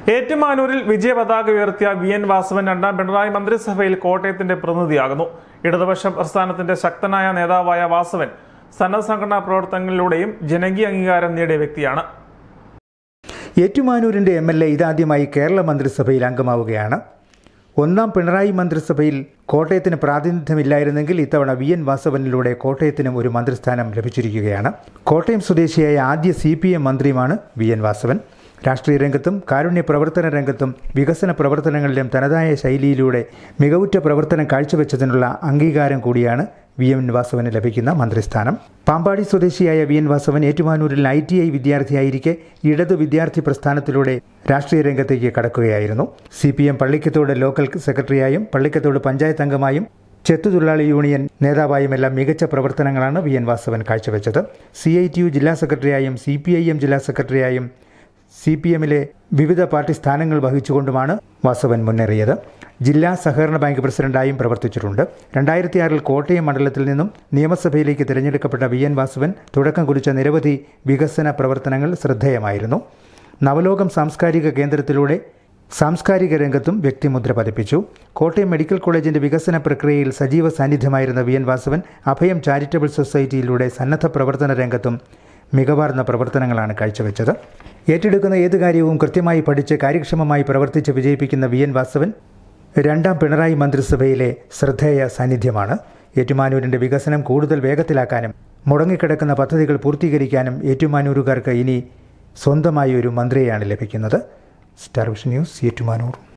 ഏറ്റുമാനൂരിൽ വിജയ പതാക ഉയർത്തിയ V N Vasavan രണ്ടാം പിണറായി മന്ത്രിസഭയിൽ കോട്ടയത്തിന്റെ പ്രതിനിധിയാകുന്നു ഇടതുപക്ഷ പ്രസ്ഥാനത്തിന്റെ ശക്തനായ നേതാവായ വാസവൻ സന്നദ്ധ സംഘടനാ പ്രവർത്തനങ്ങളിലൂടെയും ജനകീയ അംഗീകാരം നേടിയ വ്യക്തിയാണ് ഏറ്റുമാനൂരിൻ്റെ എം എൽ എ ഇതാദ്യമായി കേരള മന്ത്രിസഭയിൽ അംഗമാവുകയാണ് ഒന്നാം പിണറായി മന്ത്രിസഭയിൽ കോട്ടയത്തിന് പ്രാതിനിധ്യമില്ലായിരുന്നെങ്കിൽ ഇത്തവണ വി എൻ വാസവനിലൂടെ കോട്ടയത്തിനും ഒരു മന്ത്രിസ്ഥാനം ലഭിച്ചിരിക്കുകയാണ് കോട്ടയം സ്വദേശിയായ ആദ്യ സി പി എം മന്ത്രിയുമാണ് വി എൻ വാസവൻ രാഷ്ട്രീയ രംഗത്തും കാരുണ്യ പ്രവർത്തന രംഗത്തും വികസന പ്രവർത്തനങ്ങളിലും തനതായ ശൈലിയിലൂടെ മികവുറ്റ പ്രവർത്തനം കാഴ്ചവെച്ചതിനുള്ള അംഗീകാരം കൂടിയാണ് വി എൻ വാസവന് ലഭിക്കുന്ന മന്ത്രിസ്ഥാനം പാമ്പാടി സ്വദേശിയായ വി എൻ വാസവൻ ഏറ്റുമാനൂരിൽ ഐ ടി ഐ വിദ്യാർത്ഥിയായിരിക്കെ ഇടതു വിദ്യാർത്ഥി പ്രസ്ഥാനത്തിലൂടെ രാഷ്ട്രീയ രംഗത്തേക്ക് കടക്കുകയായിരുന്നു C P M Pallikkathodu local സെക്രട്ടറിയായും പള്ളിക്കത്തോട് പഞ്ചായത്ത് അംഗമായും ചെത്തുതൊഴിലാളി യൂണിയൻ നേതാവായുമെല്ലാം മികച്ച പ്രവർത്തനങ്ങളാണ് വി എൻ വാസവൻ കാഴ്ചവെച്ചത് സി ഐ ടി യു ജില്ലാ സെക്രട്ടറിയായും സി പി ഐ എം ജില്ലാ സെക്രട്ടറിയായും സി പി എമ്മിലെ വിവിധ പാർട്ടി സ്ഥാനങ്ങൾ വഹിച്ചുകൊണ്ടുമാണ് വാസവൻ മുന്നേറിയത് ജില്ലാ സഹകരണ ബാങ്ക് പ്രസിഡന്റായും പ്രവർത്തിച്ചിട്ടുണ്ട് രണ്ടായിരത്തി ആറിൽ കോട്ടയം മണ്ഡലത്തിൽ നിന്നും നിയമസഭയിലേക്ക് തിരഞ്ഞെടുക്കപ്പെട്ട വി എൻ വാസവൻ തുടക്കം കുറിച്ച നിരവധി വികസന പ്രവർത്തനങ്ങൾ ശ്രദ്ധേയമായിരുന്നു നവലോകം സാംസ്കാരിക കേന്ദ്രത്തിലൂടെ സാംസ്കാരിക രംഗത്തും വ്യക്തിമുദ്ര പതിപ്പിച്ചു കോട്ടയം മെഡിക്കൽ കോളേജിന്റെ വികസന പ്രക്രിയയിൽ സജീവ സാന്നിധ്യമായിരുന്ന വി എൻ വാസവൻ അഭയം ചാരിറ്റബിൾ സൊസൈറ്റിയിലൂടെ സന്നദ്ധ പ്രവർത്തന രംഗത്തും മികവാർന്ന പ്രവർത്തനങ്ങളാണ് കാഴ്ചവെച്ചത് ഏറ്റെടുക്കുന്ന ഏത് കാര്യവും കൃത്യമായി പഠിച്ച് കാര്യക്ഷമമായി പ്രവർത്തിച്ച് വിജയിപ്പിക്കുന്ന വി എൻ വാസവൻ രണ്ടാം പിണറായി മന്ത്രിസഭയിലെ ശ്രദ്ധേയ സാന്നിധ്യമാണ് ഏറ്റുമാനൂരിന്റെ വികസനം കൂടുതൽ വേഗത്തിലാക്കാനും മുടങ്ങിക്കിടക്കുന്ന പദ്ധതികൾ പൂർത്തീകരിക്കാനും ഏറ്റുമാനൂരുകാർക്ക് ഇനി സ്വന്തമായി ഒരു മന്ത്രിയെയാണ് ലഭിക്കുന്നത് സ്റ്റാർ വിഷൻ ന്യൂസ് ഏറ്റുമാനൂർ